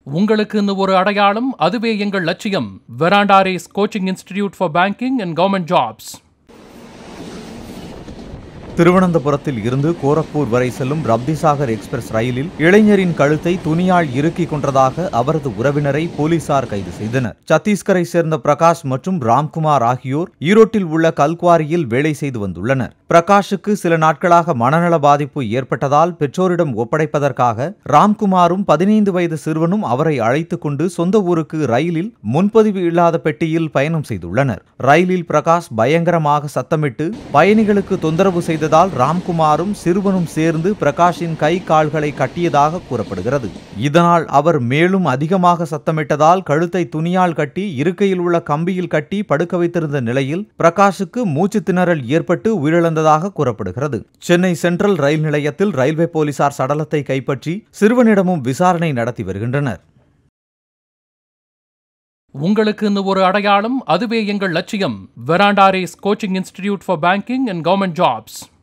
உங்களுக்குன்னு ஒரு அடையாளம் அதுவே எங்கள் லட்சியம் Veranda Race coaching institute for banking and government jobs திருவனந்தபுரத்தில் இருந்து கோரக்பூர் வரை செல்லும் ரப்திசாகர் எக்ஸ்பிரஸ் ரயிலில் இளைஞரின் கழுத்தை துணியால் இறுக்கிக் கொன்றதாக அவரது உறவினரை போலீசார் கைது செய்தனர் சத்தீஸ்கரை சேர்ந்த பிரகாஷ் மற்றும் ராம்குமார் ஆகியோர் ஈரோட்டில் உள்ள கல்குவாரியில் வேலை செய்து வந்துள்ளனர் பிரகாஷுக்கு சில நாட்களாக மனநல பாதிப்பு ஏற்பட்டதால் பெற்றோரிடம் ஒப்படைப்பதற்காக ராம்குமாரும் பதினைந்து வயது சிறுவனும் அவரை அழைத்துக் கொண்டு சொந்த ஊருக்கு ரயிலில் முன்பதிவு இல்லாத பெட்டியில் பயணம் செய்துள்ளனர் ரயிலில் பிரகாஷ் பயங்கரமாக சத்தமிட்டு பயணிகளுக்கு தொந்தரவு செய்ததால் ராம்குமாரும் சிறுவனும் சேர்ந்து பிரகாஷின் கை கால்களை கட்டியதாக கூறப்படுகிறது இதனால் அவர் மேலும் அதிகமாக சத்தமிட்டதால் கழுத்தை துணியால் கட்டி இருக்கையில் உள்ள கம்பியில் கட்டி படுக்க வைத்திருந்த நிலையில் பிரகாஷுக்கு மூச்சு திணறல் ஏற்பட்டு உயிரிழந்ததாக கூறப்படுகிறது சென்னை சென்ட்ரல் ரயில் நிலையத்தில் ரயில்வே போலீசார் சடலத்தை கைப்பற்றி சிறுவனிடமும் விசாரணை நடத்தி வருகின்றனர் உங்களுக்குன்னு ஒரு அடையாளம் அதுவே எங்கள் லட்சியம் Veranda Race coaching institute for banking and government jobs